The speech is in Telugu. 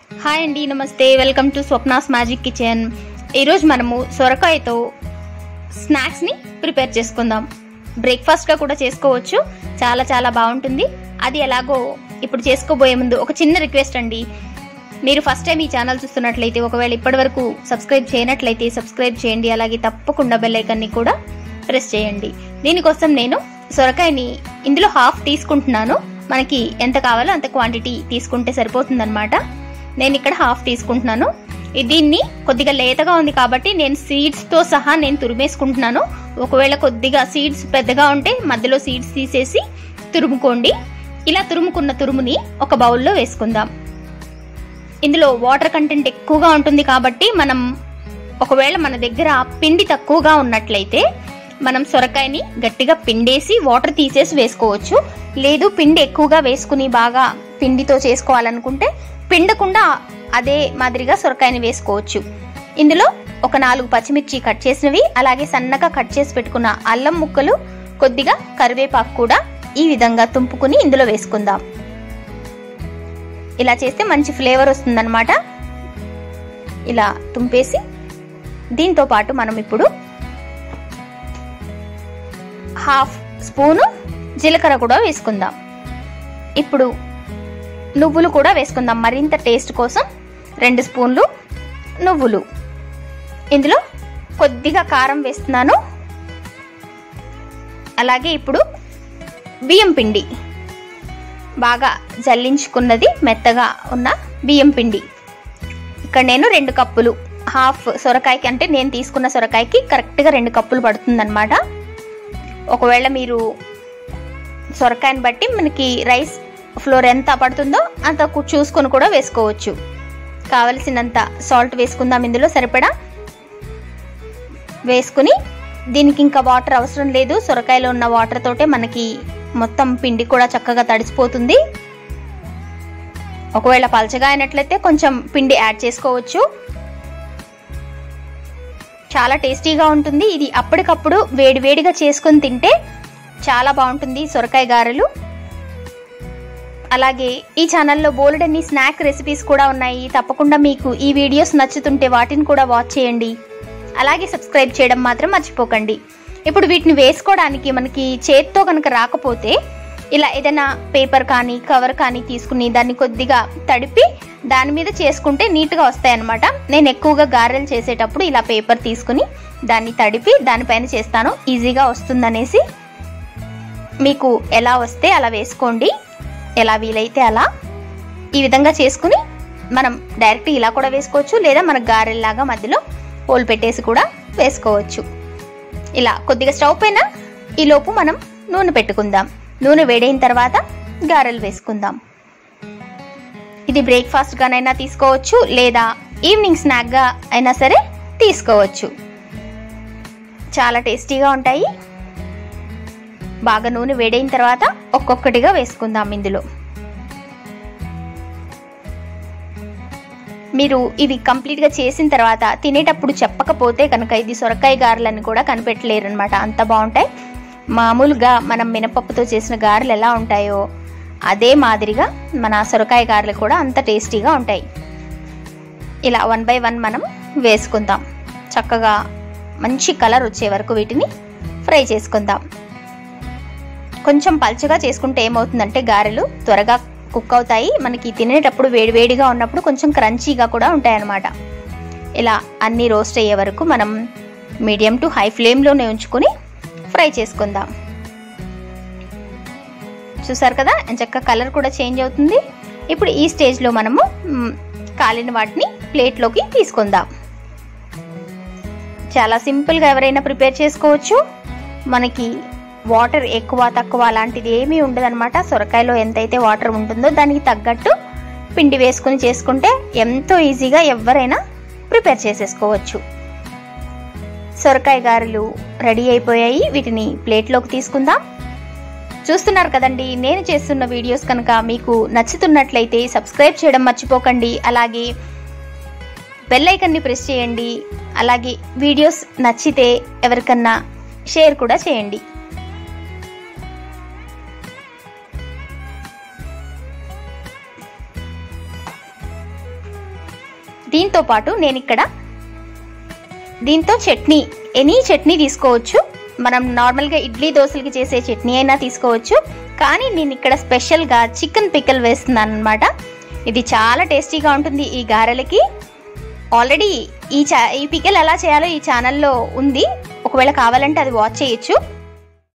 హాయ్ అండి నమస్తే welcome to Swapna's magic kitchen ఈరోజు మనము సొరకాయతో స్నాక్స్ని ప్రిపేర్ చేసుకుందాం బ్రేక్ఫాస్ట్గా కూడా చేసుకోవచ్చు చాలా చాలా బాగుంటుంది అది ఎలాగో ఇప్పుడు చేసుకోబోయే ముందు ఒక చిన్న రిక్వెస్ట్ అండి మీరు ఫస్ట్ టైం ఈ ఛానల్ చూస్తున్నట్లయితే ఒకవేళ ఇప్పటివరకు సబ్స్క్రైబ్ చేయనట్లయితే సబ్స్క్రైబ్ చేయండి అలాగే తప్పకుండా బెల్ ఐకన్ని కూడా ప్రెస్ చేయండి దీనికోసం నేను సొరకాయని ఇందులో హాఫ్ తీసుకుంటున్నాను మనకి ఎంత కావాలో అంత క్వాంటిటీ తీసుకుంటే సరిపోతుందన్నమాట నేను ఇక్కడ హాఫ్ తీసుకుంటున్నాను ఇది- దీన్ని కొద్దిగా లేతగా ఉంది కాబట్టి నేను సీడ్స్ తో సహా నేను తురిమేసుకుంటున్నాను ఒకవేళ కొద్దిగా సీడ్స్ పెద్దగా ఉంటే మధ్యలో సీడ్స్ తీసేసి తురుముకోండి ఇలా తురుముకున్న తురుముని ఒక బౌల్లో వేసుకుందాం ఇందులో వాటర్ కంటెంట్ ఎక్కువగా ఉంటుంది కాబట్టి మనం ఒకవేళ మన దగ్గర పిండి తక్కువగా ఉన్నట్లయితే మనం సొరకాయని గట్టిగా పిండేసి వాటర్ తీసేసి వేసుకోవచ్చు లేదు పిండి ఎక్కువగా వేసుకుని బాగా పిండితో చేసుకోవాలనుకుంటే పిండకుండా అదే మాదిరిగా సొరకాయని వేసుకోవచ్చు ఇందులో ఒక నాలుగు పచ్చిమిర్చి కట్ చేసినవి అలాగే సన్నగా కట్ చేసి పెట్టుకున్న అల్లం ముక్కలు కొద్దిగా కరివేపాకు కూడా ఈ విధంగా తుంపుకుని ఇందులో వేసుకుందాం ఇలా చేస్తే మంచి ఫ్లేవర్ వస్తుందన్నమాట ఇలా తుంపేసి దీంతో పాటు మనం ఇప్పుడు హాఫ్ స్పూను జీలకర్ర కూడా వేసుకుందాం ఇప్పుడు నువ్వులు కూడా వేసుకుందాం మరింత టేస్ట్ కోసం రెండు స్పూన్లు నువ్వులు ఇందులో కొద్దిగా కారం వేస్తున్నాను అలాగే ఇప్పుడు బియ్యం పిండి బాగా జల్లించుకున్నది మెత్తగా ఉన్న బియ్యం పిండి ఇక్కడ నేను రెండు కప్పులు హాఫ్ సొరకాయకి అంటే నేను తీసుకున్న సొరకాయకి కరెక్ట్గా రెండు కప్పులు పడుతుందన్నమాట ఒకవేళ మీరు సొరకాయని బట్టి మనకి రైస్ ఫ్లోర్ ఎంత పడుతుందో అంత కు- చూసుకొని కూడా వేసుకోవచ్చు కావలసినంత సాల్ట్ వేసుకుందాం ఇందులో సరిపడా వేసుకుని దీనికి ఇంకా వాటర్ అవసరం లేదు సొరకాయలో ఉన్న వాటర్ తోటే మనకి మొత్తం పిండి కూడా చక్కగా తడిసిపోతుంది ఒకవేళ పలచగా అయినట్లయితే కొంచెం పిండి యాడ్ చేసుకోవచ్చు చాలా టేస్టీగా ఉంటుంది ఇది అప్పటికప్పుడు వేడివేడిగా చేసుకొని తింటే చాలా బాగుంటుంది సొరకాయ గారెలు అలాగే ఈ ఛానల్లో బోలెడన్ని స్నాక్ రెసిపీస్ కూడా ఉన్నాయి తప్పకుండా మీకు ఈ వీడియోస్ నచ్చుతుంటే వాటిని కూడా వాచ్ చేయండి అలాగే సబ్స్క్రైబ్ చేయడం మాత్రం మర్చిపోకండి ఇప్పుడు వీటిని వేసుకోవడానికి మనకి చేత్తో కనుక రాకపోతే ఇలా ఏదైనా పేపర్ కానీ కవర్ కానీ తీసుకుని దాన్ని కొద్దిగా తడిపి దాని మీద చేసుకుంటే నీట్గా వస్తాయన్నమాట నేను ఎక్కువగా గారెలు చేసేటప్పుడు ఇలా పేపర్ తీసుకుని దాన్ని తడిపి దానిపైన చేస్తాను ఈజీగా వస్తుందనేసి మీకు ఎలా వస్తే అలా వేసుకోండి ఎలా వీలైతే అలా ఈ విధంగా చేసుకుని మనం డైరెక్ట్ ఇలా కూడా వేసుకోవచ్చు లేదా మన గారెల్లాగా మధ్యలో హోల్ పెట్టేసి కూడా వేసుకోవచ్చు ఇలా కొద్దిగా స్టవ్ పైన ఈ లోపు మనం నూనె పెట్టుకుందాం నూనె వేడైన తర్వాత గారెలు వేసుకుందాం ఇది బ్రేక్ఫాస్ట్ గానైనా తీసుకోవచ్చు లేదా ఈవినింగ్ స్నాక్గా అయినా సరే తీసుకోవచ్చు చాలా టేస్టీగా ఉంటాయి బాగా నూనె వేడైన తర్వాత ఒక్కొక్కటిగా వేసుకుందాం ఇందులో మీరు ఇవి కంప్లీట్గా చేసిన తర్వాత తినేటప్పుడు చెప్పకపోతే కనుక ఇది సొరకాయ గారెలని కూడా కనిపెట్టలేరు అనమాట అంత బాగుంటాయి మామూలుగా మనం మినపప్పుతో చేసిన గారెలు ఎలా ఉంటాయో అదే మాదిరిగా మన సొరకాయ గారెలు కూడా అంత టేస్టీగా ఉంటాయి ఇలా వన్ బై వన్ మనం వేసుకుందాం చక్కగా మంచి కలర్ వచ్చే వరకు వీటిని ఫ్రై చేసుకుందాం కొంచెం పల్చగా చేసుకుంటే ఏమవుతుందంటే గారెలు త్వరగా కుక్ అవుతాయి మనకి తినేటప్పుడు వేడివేడిగా ఉన్నప్పుడు కొంచెం క్రంచీగా కూడా ఉంటాయన్నమాట ఇలా అన్నీ రోస్ట్ అయ్యే వరకు మనం మీడియం టు హై ఫ్లేమ్లోనే ఉంచుకొని ఫ్రై చేసుకుందాం చూసారు కదా చక్క కలర్ కూడా చేంజ్ అవుతుంది ఇప్పుడు ఈ స్టేజ్లో మనము మ్, కాలిన వాటిని ప్లేట్లోకి తీసుకుందాం చాలా సింపుల్గా ఎవరైనా ప్రిపేర్ చేసుకోవచ్చు మనకి వాటర్ ఎక్కువ తక్కువ అలాంటిది ఏమీ ఉండదన్నమాట సొరకాయలో ఎంతైతే వాటర్ ఉంటుందో దానికి తగ్గట్టు పిండి వేసుకుని చేసుకుంటే ఎంతో ఈజీగా ఎవరైనా ప్రిపేర్ చేసేసుకోవచ్చు సొరకాయ గారెలు రెడీ అయిపోయాయి వీటిని ప్లేట్లోకి తీసుకుందాం చూస్తున్నారు కదండి నేను చేస్తున్న వీడియోస్ కనుక మీకు నచ్చుతున్నట్లయితే సబ్స్క్రైబ్ చేయడం మర్చిపోకండి అలాగే బెల్ ఐకన్ని ప్రెస్ చేయండి అలాగే వీడియోస్ నచ్చితే ఎవరికన్నా షేర్ కూడా చేయండి దీంతో పాటు నేను ఇక్కడ దీంతో చట్నీ ఎనీ చట్నీ తీసుకోవచ్చు మనం నార్మల్గా ఇడ్లీ దోశలకి చేసే చట్నీ అయినా తీసుకోవచ్చు కానీ నేను ఇక్కడ స్పెషల్గా చికెన్ పిక్కల్ వేస్తున్నాను అనమాట ఇది చాలా టేస్టీగా ఉంటుంది ఈ గారెలకి ఆల్రెడీ ఈ చా ఈ పిక్కల్ ఎలా చేయాలో ఈ ఛానల్లో ఉంది ఒకవేళ కావాలంటే అది వాచ్ చేయొచ్చు